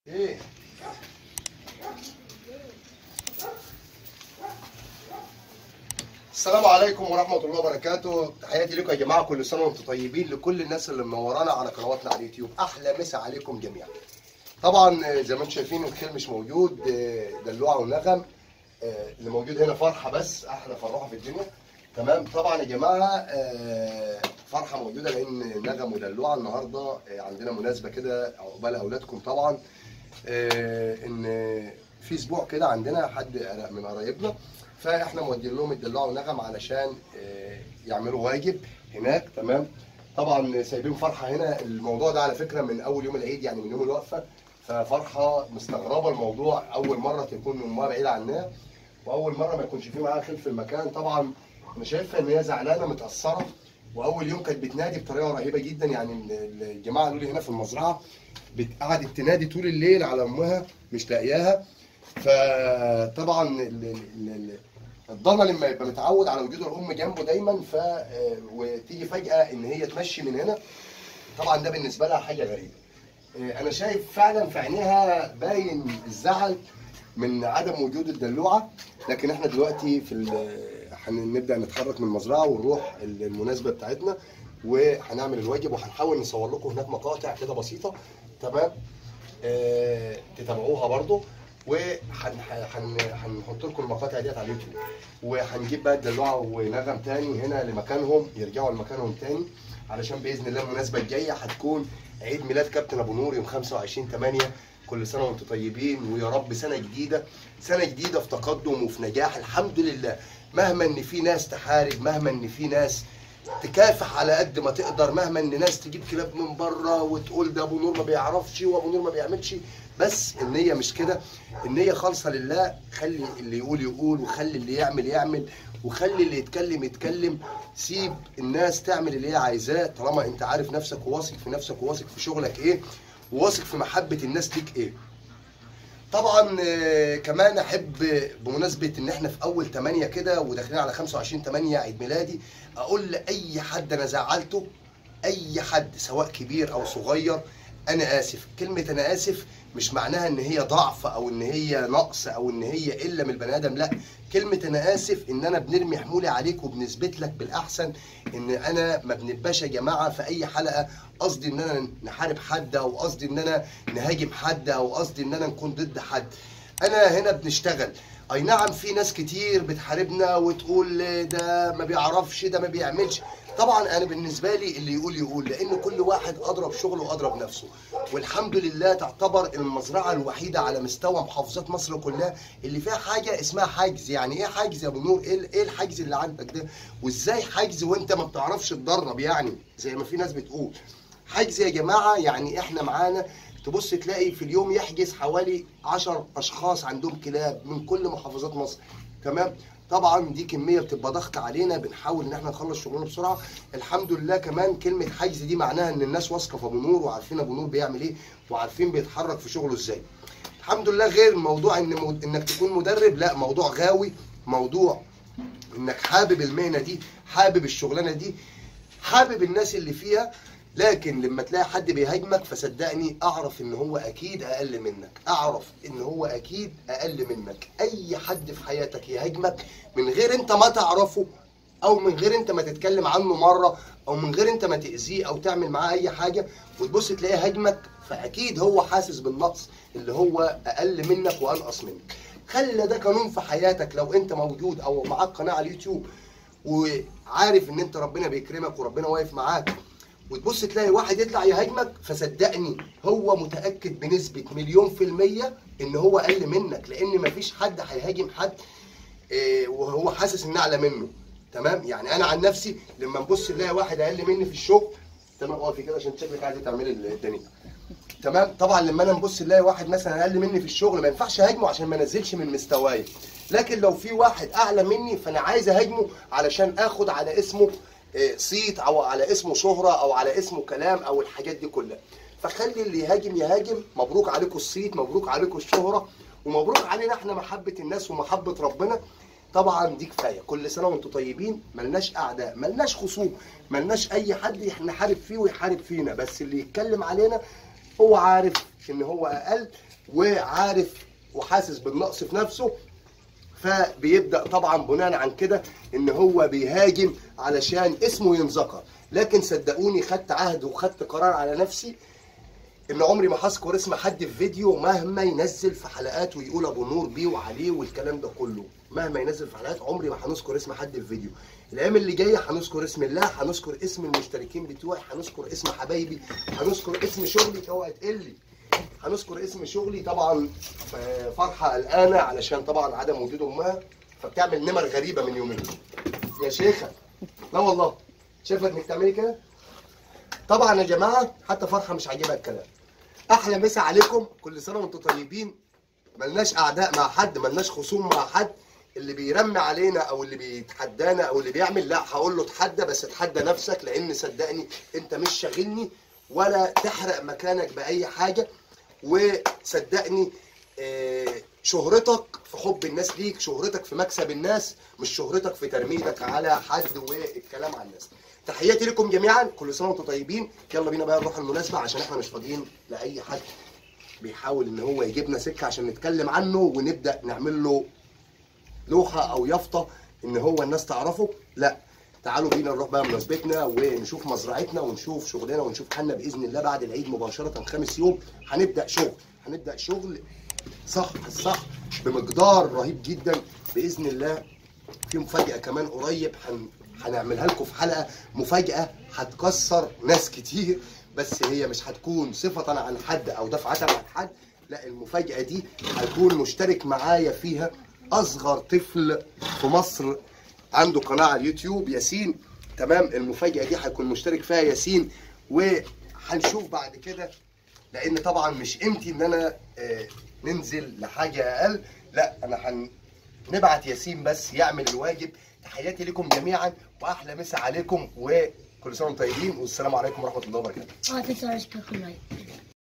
ايه السلام عليكم ورحمة الله وبركاته تحياتي لكم يا جماعة كل سنة وانتم طيبين لكل الناس اللي منورانا على قنواتنا على اليوتيوب أحلى مسا عليكم جميعا طبعا زي ما انتم شايفين الخيل مش موجود دلوعة ونغم اللي موجود هنا فرحة بس أحلى فرحة في الدنيا تمام طبعا يا جماعة فرحة موجودة لأن نغم ودلوعة النهاردة عندنا مناسبة كده عقبال أولادكم طبعا إن في أسبوع كده عندنا حد من قرايبنا فاحنا مودين لهم الدلوعه ونغم علشان يعملوا واجب هناك تمام طبعا سايبين فرحه هنا الموضوع ده على فكره من اول يوم العيد يعني من يوم الوقفه ففرحه مستغربه الموضوع اول مره تكون امها بعيده عنها واول مره ما يكونش في معاها خيل في المكان طبعا انا شايفها ان هي زعلانه متاثره واول يوم كانت بتنادي بطريقه رهيبه جدا يعني الجماعه قالوا لي هنا في المزرعه قعدت تنادي طول الليل على امها مش لاقياها فطبعا الضنا لما يبقى متعود على وجود الام جنبه دايما ف وتيجي فجاه ان هي تمشي من هنا طبعا ده بالنسبه لها حاجه غريبه انا شايف فعلا في عينيها باين الزعل من عدم وجود الدلوعه لكن احنا دلوقتي في هنبدا نتحرك من المزرعه ونروح المناسبه بتاعتنا وهنعمل الواجب وهنحاول نصور لكم هناك مقاطع كده بسيطه تمام أه تتابعوها برضو وهنحط لكم المقاطع ديت على اليوتيوب وهنجيب بقى الدلوعه ونغم تاني هنا لمكانهم يرجعوا لمكانهم تاني علشان باذن الله المناسبه الجايه هتكون عيد ميلاد كابتن ابو نور يوم 25 8 كل سنه وانتم طيبين ويا رب سنه جديده سنه جديده في تقدم وفي نجاح الحمد لله مهما ان في ناس تحارب مهما ان في ناس تكافح على قد ما تقدر مهما ان ناس تجيب كلاب من بره وتقول ده ابو نور ما بيعرفش وابو نور ما بيعملش بس النيه مش كده النيه خالصه لله خلي اللي يقول يقول وخلي اللي يعمل يعمل وخلي اللي يتكلم يتكلم سيب الناس تعمل اللي هي عايزاه طالما انت عارف نفسك وواثق في نفسك وواثق في شغلك ايه وواثق في محبه الناس ليك ايه طبعا كمان احب بمناسبه ان احنا في اول 8 كده وداخلين على 25 8 عيد ميلادي اقول لاي حد انا زعلته اي حد سواء كبير او صغير انا اسف كلمه انا اسف مش معناها ان هي ضعف او ان هي نقص او ان هي قله من البني ادم لا كلمه انا اسف ان انا بنرمي حمولي عليك وبنثبت لك بالاحسن ان انا ما بنبقاش يا جماعه في اي حلقه قصدي ان انا نحارب حد او قصدي ان انا نهاجم حد او قصدي ان انا نكون ضد حد انا هنا بنشتغل اي نعم في ناس كتير بتحاربنا وتقول ده ما بيعرفش ده ما بيعملش طبعا انا بالنسبه لي اللي يقول يقول لان كل واحد اضرب شغله واضرب نفسه والحمد لله تعتبر المزرعه الوحيده على مستوى محافظات مصر كلها اللي فيها حاجه اسمها حاجز يعني ايه حاجز يا ابو نور ايه الحجز اللي عندك ده وازاي حجز وانت ما بتعرفش تدرب يعني زي ما في ناس بتقول حجز يا جماعه يعني احنا معانا تبص تلاقي في اليوم يحجز حوالي 10 اشخاص عندهم كلاب من كل محافظات مصر تمام طبعا دي كميه بتبقى ضغط علينا بنحاول ان احنا نخلص شغلنا بسرعه الحمد لله كمان كلمه حجز دي معناها ان الناس واثقه في ابو نور وعارفين ابو نور بيعمل ايه وعارفين بيتحرك في شغله ازاي الحمد لله غير موضوع ان مد... انك تكون مدرب لا موضوع غاوي موضوع انك حابب المهنه دي حابب الشغلانه دي حابب الناس اللي فيها لكن لما تلاقي حد بيهاجمك فصدقني اعرف ان هو اكيد اقل منك اعرف ان هو اكيد اقل منك اي حد في حياتك يهاجمك من غير انت ما تعرفه او من غير انت ما تتكلم عنه مره او من غير انت ما تاذيه او تعمل معاه اي حاجه وتبص تلاقيه هاجمك فاكيد هو حاسس بالنقص اللي هو اقل منك وانقص منك خلي ده قانون في حياتك لو انت موجود او معاك قناه على اليوتيوب وعارف ان انت ربنا بيكرمك وربنا واقف معاك وتبص تلاقي واحد يطلع يهاجمك فصدقني هو متاكد بنسبه مليون في الميه ان هو اقل منك لان مفيش حد هيهاجم حد إيه وهو حاسس ان اعلى منه تمام يعني انا عن نفسي لما نبص نلاقي واحد اقل مني في الشغل تمام اقفي كده عشان شكلك عايزه تعملي الدنيا تمام طبعا لما انا نبص نلاقي واحد مثلا اقل مني في الشغل ما ينفعش اهاجمه عشان ما انزلش من مستواي لكن لو في واحد اعلى مني فانا عايز اهاجمه علشان اخد على اسمه صيت او على اسمه شهره او على اسمه كلام او الحاجات دي كلها فخلي اللي يهاجم يهاجم مبروك عليكم الصيت مبروك عليكم الشهره ومبروك علينا احنا محبه الناس ومحبه ربنا طبعا دي كفايه كل سنه وانتم طيبين ملناش اعداء ملناش خصوم ملناش اي حد نحارب فيه ويحارب فينا بس اللي يتكلم علينا هو عارف ان هو اقل وعارف وحاسس بالنقص في نفسه فبيبدا طبعا بناء عن كده ان هو بيهاجم علشان اسمه ينذكر لكن صدقوني خدت عهد وخدت قرار على نفسي ان عمري ما هذكر اسم حد في فيديو مهما ينزل في حلقات ويقول ابو نور بيه وعليه والكلام ده كله مهما ينزل في حلقات عمري ما هنذكر اسم حد في فيديو الايام اللي جايه هنذكر اسم الله هنذكر اسم المشتركين بتوعي هنذكر اسم حبايبي هنذكر اسم شغلي اوعى تقلي هنذكر اسم شغلي طبعا ف- فرحه قلقانه علشان طبعا عدم وجود امها فبتعمل نمر غريبه من يومين يا شيخه لا والله شايفه انك تعملي كده طبعا يا جماعه حتى فرحه مش عاجبها الكلام احلى مسا عليكم كل سنه وانتم طيبين ملناش اعداء مع حد ملناش خصوم مع حد اللي بيرمي علينا او اللي بيتحدانا او اللي بيعمل لا هقول له اتحدى بس اتحدى نفسك لان صدقني انت مش شاغلني ولا تحرق مكانك باي حاجه وصدقني آه، شهرتك في حب الناس ليك شهرتك في مكسب الناس مش شهرتك في ترميدك على حد والكلام على الناس تحياتي لكم جميعا كل سنه وانتم طيبين يلا بينا بقى نروح المناسبه عشان احنا مش فاضيين لاي حد بيحاول ان هو يجيبنا سكه عشان نتكلم عنه ونبدا نعمل له لوحه او يافطه ان هو الناس تعرفه لا تعالوا بينا نروح بقى مناسبتنا ونشوف مزرعتنا ونشوف شغلنا ونشوف حالنا باذن الله بعد العيد مباشره خامس يوم هنبدا شغل هنبدا شغل صح الصح بمقدار رهيب جدا باذن الله في مفاجاه كمان قريب هن... هنعملها لكم في حلقه مفاجاه هتكسر ناس كتير بس هي مش هتكون صفه عن حد او دفعه عن حد لا المفاجاه دي هيكون مشترك معايا فيها اصغر طفل في مصر عنده قناه على اليوتيوب ياسين تمام المفاجاه دي هيكون مشترك فيها ياسين وهنشوف بعد كده لان طبعا مش قيمتي ان انا آه، ننزل لحاجه اقل لا انا هن نبعت ياسين بس يعمل الواجب تحياتي لكم جميعا واحلى مسا عليكم وكل سنه وانتم طيبين والسلام عليكم ورحمه الله وبركاته Oh, I think I was cooking right.